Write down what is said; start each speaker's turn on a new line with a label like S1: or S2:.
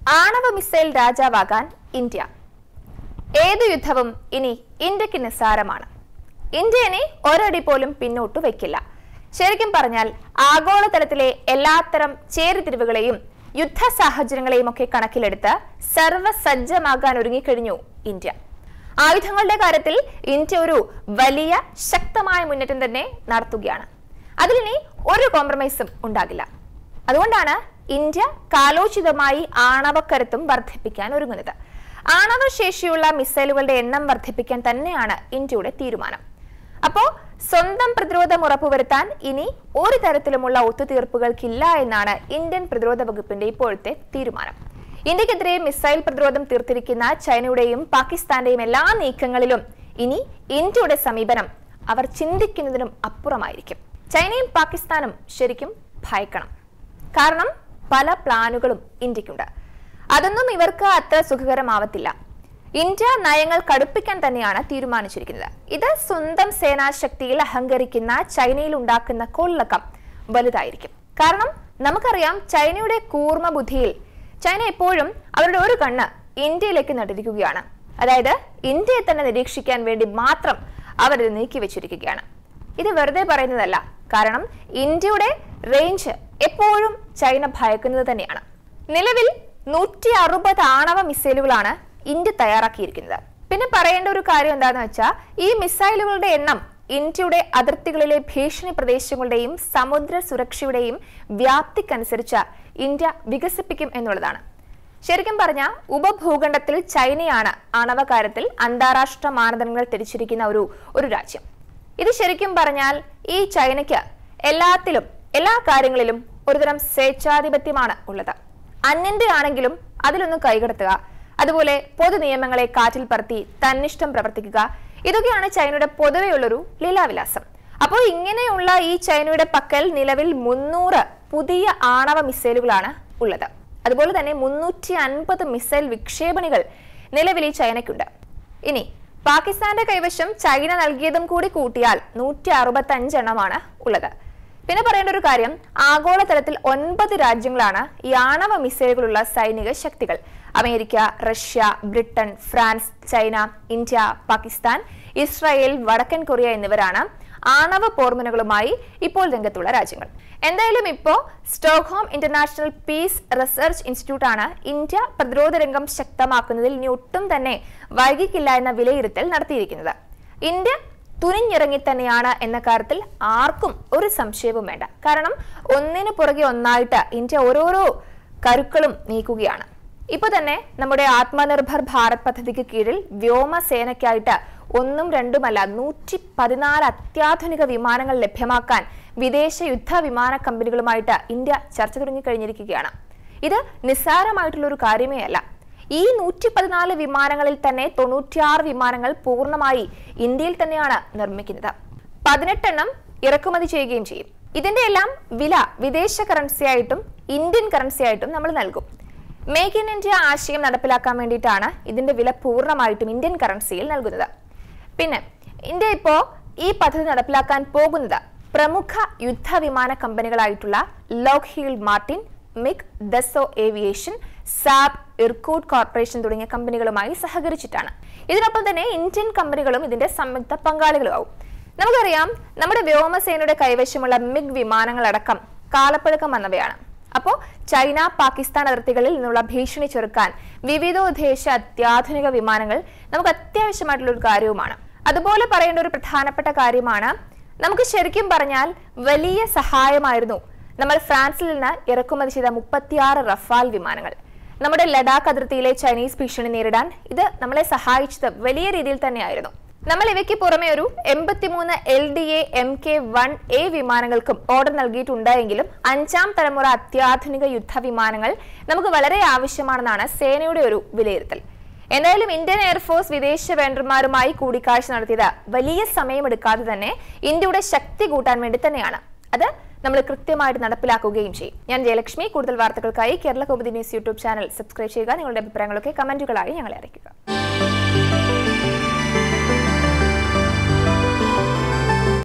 S1: ആണവ missile രാജാവാകാൻ India ഏതു യുദ്ധവും ഇനി ഇന്ത്യക്ക് നിസ്സാരമാണ് ഇന്ത്യ ഇനി ഒരടി പോലും പിന്നോട്ട് വയ്ക്കില്ല ശരിക്കും പറഞ്ഞാൽ ആഗോളതലത്തിലെ എല്ലാത്തരം ചേരിതിരിവുകളെയും യുദ്ധ സാഹചര്യങ്ങളെയും ഒക്കെ കണക്കിലെടുത്ത് സർവസജ്ജമാകാൻ ഒരുങ്ങിക്കഴിഞ്ഞു ഇന്ത്യ ആയുധങ്ങളുടെ കാര്യത്തിൽ ഇന്ത്യ ഒരു വലിയ ശക്തമായ മുന്നേറ്റം തന്നെ നടത്തുകയാണ് അതിലിനി ഒരു കോംപ്രമൈസും ഉണ്ടാകില്ല അതുകൊണ്ടാണ് ഇന്ത്യ കാലോചിതമായി ആണവക്കരുത്തും വർദ്ധിപ്പിക്കാൻ ഒരുങ്ങുന്നത് ആണവ ശേഷിയുള്ള മിസൈലുകളുടെ എണ്ണം വർദ്ധിപ്പിക്കാൻ തന്നെയാണ് ഇന്ത്യയുടെ തീരുമാനം അപ്പോ സ്വന്തം പ്രതിരോധം ഉറപ്പുവരുത്താൻ ഇനി ഒരു തരത്തിലുമുള്ള ഒത്തുതീർപ്പുകൾക്കില്ല എന്നാണ് ഇന്ത്യൻ പ്രതിരോധ വകുപ്പിന്റെ ഇപ്പോഴത്തെ തീരുമാനം ഇന്ത്യക്കെതിരെ മിസൈൽ പ്രതിരോധം തീർത്തിരിക്കുന്ന ചൈനയുടെയും പാകിസ്ഥാന്റെയും എല്ലാ നീക്കങ്ങളിലും ഇനി ഇന്ത്യയുടെ സമീപനം അവർ ചിന്തിക്കുന്നതിനും അപ്പുറമായിരിക്കും ചൈനയും പാകിസ്ഥാനും ശരിക്കും ഭയക്കണം കാരണം പല പ്ലാനുകളും ഇന്ത്യക്കുണ്ട് അതൊന്നും ഇവർക്ക് അത്ര സുഖകരമാവത്തില്ല ഇന്ത്യ നയങ്ങൾ കടുപ്പിക്കാൻ തന്നെയാണ് തീരുമാനിച്ചിരിക്കുന്നത് ഇത് സ്വന്തം സേനാശക്തിയിൽ അഹങ്കരിക്കുന്ന ചൈനയിൽ ഉണ്ടാക്കുന്ന കൊള്ളക്കം വലുതായിരിക്കും കാരണം നമുക്കറിയാം ചൈനയുടെ കൂർമ്മ ബുദ്ധിയിൽ ചൈന എപ്പോഴും അവരുടെ ഒരു കണ്ണ് ഇന്ത്യയിലേക്ക് നട്ടിരിക്കുകയാണ് അതായത് ഇന്ത്യയെ തന്നെ നിരീക്ഷിക്കാൻ വേണ്ടി മാത്രം അവരത് നീക്കി വെച്ചിരിക്കുകയാണ് ഇത് വെറുതെ പറയുന്നതല്ല കാരണം ഇന്ത്യയുടെ റേഞ്ച് എപ്പോഴും ചൈന ഭയക്കുന്നത് തന്നെയാണ് നിലവിൽ നൂറ്റി അറുപത് ആണവ മിസൈലുകളാണ് ഇന്ത്യ തയ്യാറാക്കിയിരിക്കുന്നത് പിന്നെ പറയേണ്ട ഒരു കാര്യം എന്താണെന്ന് വെച്ചാൽ ഈ മിസൈലുകളുടെ എണ്ണം ഇന്ത്യയുടെ അതിർത്തികളിലെ ഭീഷണി പ്രദേശങ്ങളുടെയും സമുദ്ര സുരക്ഷയുടെയും വ്യാപ്തിക്കനുസരിച്ച് ഇന്ത്യ വികസിപ്പിക്കും എന്നുള്ളതാണ് ശരിക്കും പറഞ്ഞ ഉപഭൂഖണ്ഡത്തിൽ ചൈനയാണ് ആണവ കാര്യത്തിൽ അന്താരാഷ്ട്ര മാനദണ്ഡങ്ങൾ തിരിച്ചിരിക്കുന്ന ഒരു ഒരു രാജ്യം ഇത് ശരിക്കും പറഞ്ഞാൽ ഈ ചൈനയ്ക്ക് എല്ലാത്തിലും എല്ലാ കാര്യങ്ങളിലും ഒരുതരം സ്വേച്ഛാധിപത്യമാണ് ഉള്ളത് അന്യന്റെ ആണെങ്കിലും അതിലൊന്ന് കൈകടത്തുക അതുപോലെ പൊതു നിയമങ്ങളെ കാറ്റിൽ പറത്തി തന്നിഷ്ടം പ്രവർത്തിക്കുക ഇതൊക്കെയാണ് ചൈനയുടെ പൊതുവെയുള്ളൊരു ലീലാവിലാസം അപ്പോൾ ഇങ്ങനെയുള്ള ഈ ചൈനയുടെ പക്കൽ നിലവിൽ മുന്നൂറ് പുതിയ ആണവ മിസൈലുകളാണ് ഉള്ളത് അതുപോലെ തന്നെ മുന്നൂറ്റി അൻപത് മിസൈൽ വിക്ഷേപണികൾ നിലവിൽ ഈ ചൈനയ്ക്കുണ്ട് ഇനി പാകിസ്ഥാന്റെ കൈവശം ചൈന നൽകിയതും കൂടി കൂട്ടിയാൽ നൂറ്റി അറുപത്തി അഞ്ചെണ്ണമാണ് ഉള്ളത് പിന്നെ പറയേണ്ട ഒരു കാര്യം ആഗോളതലത്തിൽ ഒൻപത് രാജ്യങ്ങളാണ് ഈ ആണവ മിസൈലുകളുള്ള സൈനിക ശക്തികൾ America Russia Britain France China India Pakistan Israel വടക്കൻ കൊറിയ എന്നിവരാണ് ആണവ പോർമുനകളുമായി ഇപ്പോൾ രംഗത്തുള്ള രാജ്യങ്ങൾ എന്തായാലും ഇപ്പോ Stockholm International Peace Research Institute ആണ് ഇന്ത്യ പ്രതിരോധ രംഗം ശക്തമാക്കുന്നതിൽ ഇനി ഒട്ടും തന്നെ വൈകിക്കില്ല എന്ന വിലയിരുത്തൽ നടത്തിയിരിക്കുന്നത് ഇന്ത്യ തുനിഞ്ഞിറങ്ങി തന്നെയാണ് എന്ന കാര്യത്തിൽ ആർക്കും ഒരു സംശയവും വേണ്ട കാരണം ഒന്നിനു പുറകെ ഒന്നായിട്ട് ഇന്ത്യ ഓരോരോ കരുക്കളും നീക്കുകയാണ് ഇപ്പൊ തന്നെ നമ്മുടെ ആത്മനിർഭർ ഭാരത് പദ്ധതിക്ക് കീഴിൽ വ്യോമസേനയ്ക്കായിട്ട് ഒന്നും രണ്ടുമല്ല നൂറ്റി പതിനാല് അത്യാധുനിക വിമാനങ്ങൾ ലഭ്യമാക്കാൻ വിദേശ യുദ്ധ വിമാന കമ്പനികളുമായിട്ട് ഇന്ത്യ ചർച്ച തുടങ്ങിക്കഴിഞ്ഞിരിക്കുകയാണ് ഇത് നിസ്സാരമായിട്ടുള്ള ഒരു കാര്യമേ അല്ല ഈ നൂറ്റി പതിനാല് വിമാനങ്ങളിൽ തന്നെ തൊണ്ണൂറ്റിയാറ് വിമാനങ്ങൾ പൂർണ്ണമായി ഇന്ത്യയിൽ തന്നെയാണ് നിർമ്മിക്കുന്നത് പതിനെട്ടെണ്ണം ഇറക്കുമതി ചെയ്യുകയും ചെയ്യും ഇതിന്റെ എല്ലാം വില വിദേശ കറൻസി ആയിട്ടും ഇന്ത്യൻ കറൻസി ആയിട്ടും നമ്മൾ നൽകും മേക്ക് ഇൻ ഇന്ത്യ ആശയം നടപ്പിലാക്കാൻ വേണ്ടിയിട്ടാണ് ഇതിന്റെ വില പൂർണ്ണമായിട്ടും ഇന്ത്യൻ കറൻസിയിൽ നൽകുന്നത് പിന്നെ ഇന്ത്യ ഇപ്പോ ഈ പദ്ധതി നടപ്പിലാക്കാൻ പോകുന്നത് പ്രമുഖ യുദ്ധവിമാന കമ്പനികളായിട്ടുള്ള Lockheed Martin MiG Dassault Aviation Saab Irkut Corporation തുടങ്ങിയ കമ്പനികളുമായി സഹകരിച്ചിട്ടാണ് ഇതിനൊപ്പം തന്നെ ഇന്ത്യൻ കമ്പനികളും ഇതിന്റെ സംയുക്ത പങ്കാളികളുമാവും നമുക്കറിയാം നമ്മുടെ വ്യോമസേനയുടെ കൈവശമുള്ള മിഗ് വിമാനങ്ങളടക്കം കാലപ്പഴക്കം വന്നവയാണ് അപ്പോൾ ചൈന പാകിസ്ഥാൻ അതിർത്തികളിൽ നിന്നുള്ള ഭീഷണി ചെറുക്കാൻ വിവിധോദ്ദേശ അത്യാധുനിക വിമാനങ്ങൾ നമുക്ക് അത്യാവശ്യമായിട്ടുള്ള ഒരു കാര്യവുമാണ് അതുപോലെ പറയേണ്ട ഒരു പ്രധാനപ്പെട്ട കാര്യമാണ് നമുക്ക് ശരിക്കും പറഞ്ഞാൽ വലിയ സഹായമായിരുന്നു നമ്മൾ ഫ്രാൻസിൽ നിന്ന് ഇറക്കുമതി ചെയ്ത മുപ്പത്തിയാറ് റഫാൽ വിമാനങ്ങൾ നമ്മുടെ ലഡാക്ക് അതിർത്തിയിലെ ചൈനീസ് ഭീഷണി നേരിടാൻ ഇത് നമ്മളെ സഹായിച്ചത് വലിയ രീതിയിൽ തന്നെയായിരുന്നു നമ്മൾ ഇവയ്ക്ക് പുറമെ ഒരു എൺപത്തിമൂന്ന് L D A M K one A വിമാനങ്ങൾക്കും ഓർഡർ നൽകിയിട്ടുണ്ട് എങ്കിലും അഞ്ചാം തലമുറ അത്യാധുനിക യുദ്ധവിമാനങ്ങൾ നമുക്ക് വളരെ ആവശ്യമാണെന്നാണ് സേനയുടെ ഒരു വിലയിരുത്തൽ എന്തായാലും ഇന്ത്യൻ എയർഫോഴ്സ് വിദേശ വെണ്ടർമാരുമായി കൂടിക്കാഴ്ച നടത്തിയത് വലിയ സമയമെടുക്കാതെ തന്നെ ഇന്ത്യയുടെ ശക്തി കൂട്ടാൻ വേണ്ടി തന്നെയാണ് അത് നമ്മൾ കൃത്യമായിട്ട് നടപ്പിലാക്കുകയും ചെയ്യും ഞാൻ ജയലക്ഷ്മി കൂടുതൽ വാർത്തകൾക്കായി Kerala Komathi news YouTube channel subscribe ചെയ്യുക നിങ്ങളുടെ അഭിപ്രായങ്ങളൊക്കെ കമന്റുകളായി ഞങ്ങളെ അറിയിക്കുക